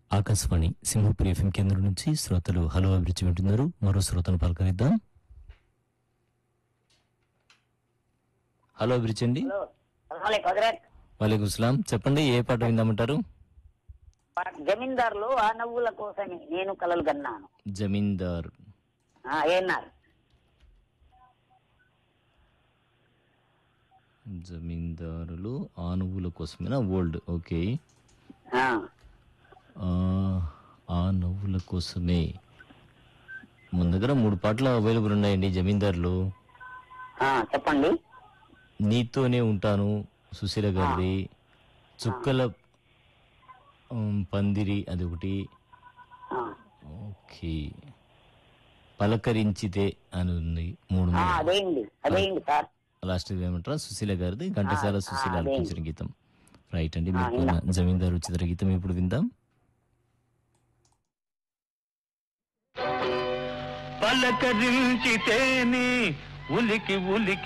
Akashvani Simhapuri FM కేంద్రం నుంచి శ్రోతలు హలో అభిరుచి వింటున్నారు మరో శ్రోతను పలకరిద్దాం హలో అభిరుచి అండి హలో అస్సలం హజరత్ వాలేకుం సలాం చెప్పండి ఏ పాట విందామంటారు జమీందారులు ఆ నవ్వుల కోసమే నేను కలలు కన్నాను జమీందార్ ఆ, ఏన్నారు జమీందారులు ఆనువుల కోసమేనా ఓల్డ్ ఓకే ఆ, ఆ, ఆ నవ్వుల కోసమే మన దగ్గర మూడు పాటలు అవైలబుల్ ఉన్నాయండి జమీందారులు ఆ, చెప్పండి నీతోనే ఉంటాను సుశీల గారిది చుక్కల ఉమ్, పందిరి అది ఒకటి ఆ, ఓకే పలకరించితే అని ఉంది మూడు ఆ, అదేండి అదేండి సార్ లాస్ట్ ఏమంటారా సుశీల గారిది ఘంటసాల సుశీల అదే. ఆలపించిన గీతం రైట్ అండి మీరు ఆ, కోరిన జమీందారు చిత్ర గీతం ఇప్పుడు విందాం పలకరించితేనే ఉలికి ఉలికి